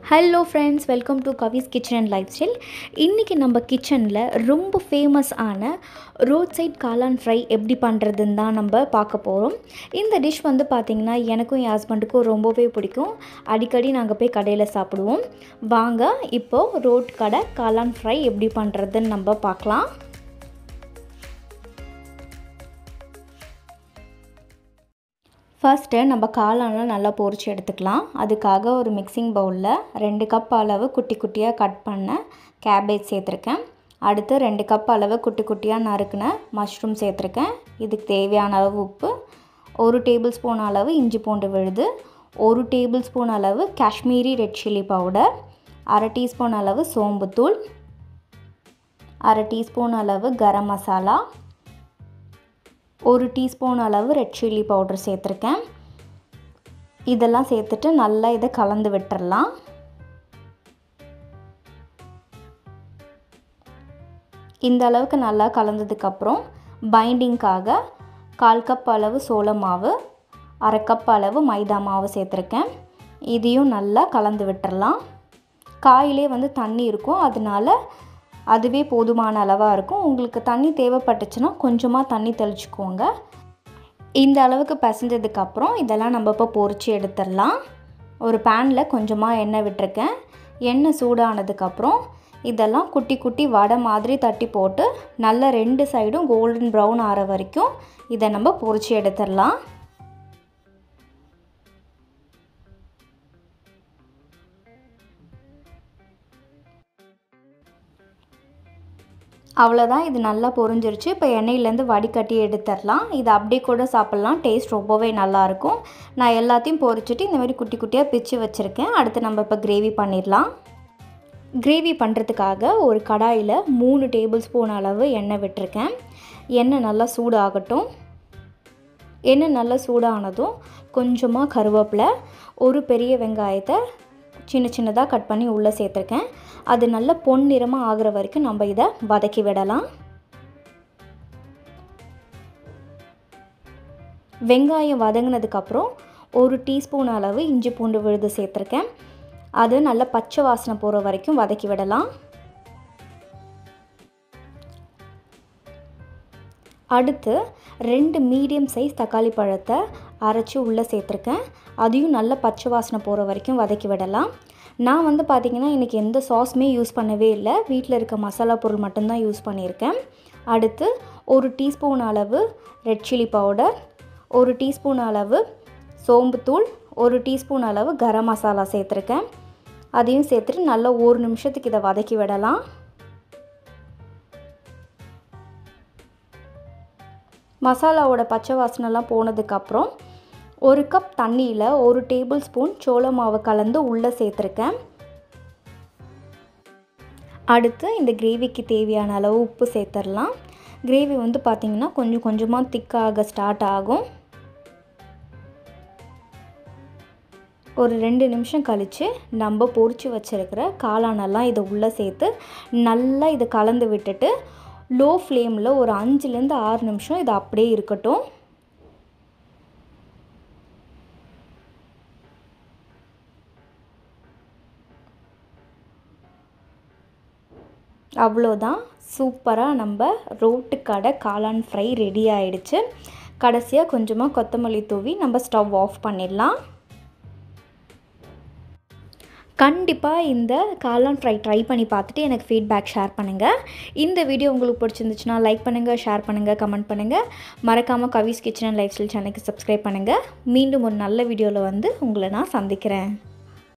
hello friends welcome to Kavi's kitchen and lifestyle இன்றைக்கி நம்ம கிச்சனில் ரொம்ப ஃபேமஸ் ஆன ரோட் சைட் காளான் ஃப்ரை எப்படி பண்ணுறதுன்னு தான் நம்ம பார்க்க போகிறோம் இந்த டிஷ் வந்து பார்த்திங்கன்னா எனக்கும் என் ஹஸ்பண்டுக்கும் ரொம்பவே பிடிக்கும் அடிக்கடி நாங்கள் போய் கடையில் சாப்பிடுவோம் வாங்க இப்போது ரோட் கடை காளான் ஃப்ரை எப்படி பண்ணுறதுன்னு நம்ம பார்க்கலாம் ஃபர்ஸ்ட்டு நம்ம காளான்லாம் நல்லா பொரிச்சு எடுத்துக்கலாம் அதுக்காக ஒரு மிக்சிங் பவுலில் ரெண்டு கப் அளவு குட்டி குட்டியாக கட் பண்ண கேபேஜ் சேர்த்துருக்கேன் அடுத்து ரெண்டு கப் அளவு குட்டி குட்டியாக நறுக்கின மஷ்ரூம் சேர்த்துருக்கேன் இதுக்கு தேவையான அளவு உப்பு ஒரு டேபிள் ஸ்பூன் அளவு இஞ்சி பூண்டு விழுது ஒரு டேபிள் ஸ்பூன் அளவு காஷ்மீரி ரெட் சில்லி பவுடர் அரை டீஸ்பூன் அளவு சோம்புத்தூள் அரை டீஸ்பூன் அளவு கரம் மசாலா ஒரு டீஸ்பூன் அளவு ரெட் சில்லி பவுடர் சேர்த்துருக்கேன் இதெல்லாம் சேர்த்துட்டு நல்லா இதை கலந்து விட்டுறலாம் இந்த அளவுக்கு நல்லா கலந்ததுக்கப்புறம் பைண்டிங்க்காக கால் கப் அளவு சோள மாவு அரை கப் அளவு மைதா மாவு சேர்த்துருக்கேன் இதையும் நல்லா கலந்து விட்டுறலாம் காயிலே வந்து தண்ணி இருக்கும் அதனால அதுவே போதுமான அளவாக இருக்கும் உங்களுக்கு தண்ணி தேவைப்பட்டுச்சுன்னா கொஞ்சமாக தண்ணி தெளிச்சுக்கோங்க இந்த அளவுக்கு பசஞ்சதுக்கப்புறம் இதெல்லாம் நம்ம இப்போ பொறிச்சு எடுத்துடலாம் ஒரு பேனில் கொஞ்சமாக எண்ணெய் விட்டுருக்கேன் எண்ணெய் சூடானதுக்கப்புறம் இதெல்லாம் குட்டி குட்டி வடை மாதிரி தட்டி போட்டு நல்லா ரெண்டு சைடும் கோல்டன் ப்ரௌன் ஆற வரைக்கும் இதை நம்ம பொறிச்சு எடுத்துடலாம் அவ்வளோதான் இது நல்லா பொரிஞ்சிருச்சு இப்போ எண்ணெயிலேருந்து வடிகட்டி எடுத்துடலாம் இது அப்படியே கூட சாப்பிட்லாம் டேஸ்ட் ரொம்பவே நல்லாயிருக்கும் நான் எல்லாத்தையும் பொரிச்சிட்டு இந்த மாதிரி குட்டி குட்டியாக பிச்சு வச்சுருக்கேன் அடுத்து நம்ம இப்போ கிரேவி பண்ணிடலாம் கிரேவி பண்ணுறதுக்காக ஒரு கடாயில் மூணு டேபிள் ஸ்பூன் அளவு எண்ணெய் விட்டுருக்கேன் எண்ணெய் நல்லா சூடாகட்டும் எண்ணெய் நல்லா சூடானதும் கொஞ்சமாக கருவேப்பிலை ஒரு பெரிய வெங்காயத்தை சின்ன சின்னதாக கட் பண்ணி உள்ளே சேர்த்துருக்கேன் அது நல்ல பொன்னிறமாக ஆகிற வரைக்கும் நம்ம இதை வதக்கி விடலாம் வெங்காயம் வதங்கினதுக்கப்புறம் ஒரு டீஸ்பூன் அளவு இஞ்சி பூண்டு விழுது சேர்த்துருக்கேன் அது நல்ல பச்சை வாசனை போகிற வரைக்கும் வதக்கி விடலாம் அடுத்து ரெண்டு மீடியம் சைஸ் தக்காளி பழத்தை அரைச்சி உள்ளே சேர்த்துருக்கேன் அதையும் நல்ல பச்சை வாசனை போகிற வரைக்கும் வதக்கி விடலாம் நான் வந்து பார்த்திங்கன்னா இன்றைக்கி எந்த சாஸுமே யூஸ் பண்ணவே இல்லை வீட்டில் இருக்க மசாலா பொருள் மட்டும்தான் யூஸ் பண்ணியிருக்கேன் அடுத்து ஒரு டீஸ்பூன் அளவு ரெட் சில்லி பவுடர் ஒரு டீஸ்பூன் அளவு சோம்புத்தூள் ஒரு டீஸ்பூன் அளவு கரம் மசாலா சேர்த்துருக்கேன் அதையும் சேர்த்துட்டு நல்லா ஒரு நிமிஷத்துக்கு இதை வதக்கி விடலாம் மசாலாவோட பச்சை வாசனைலாம் போனதுக்கப்புறம் ஒரு கப் தண்ணியில் ஒரு டேபிள் ஸ்பூன் சோள மாவு கலந்து உள்ளே சேர்த்துருக்கேன் அடுத்து இந்த கிரேவிக்கு தேவையான அளவு உப்பு சேர்த்துடலாம் கிரேவி வந்து பார்த்திங்கன்னா கொஞ்சம் கொஞ்சமாக திக்காக ஸ்டார்ட் ஆகும் ஒரு ரெண்டு நிமிஷம் கழித்து நம்ம பொறிச்சு வச்சுருக்கிற காளானெல்லாம் இதை உள்ளே சேர்த்து நல்லா இதை கலந்து விட்டுட்டு லோ ஃப்ளேமில் ஒரு அஞ்சுலேருந்து ஆறு நிமிஷம் இது அப்படியே இருக்கட்டும் அவ்வளோதான் சூப்பராக நம்ம ரோட்டு கடை காளான் ஃப்ரை ரெடி ஆகிடுச்சு கடைசியாக கொஞ்சமாக கொத்தமல்லி தூவி நம்ம ஸ்டவ் ஆஃப் பண்ணிடலாம் கண்டிப்பாக இந்த காளான் ஃப்ரை ட்ரை பண்ணி பார்த்துட்டு எனக்கு ஃபீட்பேக் ஷேர் பண்ணுங்கள் இந்த வீடியோ உங்களுக்கு பிடிச்சிருந்துச்சுன்னா லைக் பண்ணுங்கள் ஷேர் பண்ணுங்கள் கமெண்ட் பண்ணுங்கள் மறக்காமல் Kavi's kitchen and lifestyle சேனலுக்கு சப்ஸ்கிரைப் பண்ணுங்கள் மீண்டும் ஒரு நல்ல வீடியோவில் வந்து உங்களை நான் சந்திக்கிறேன்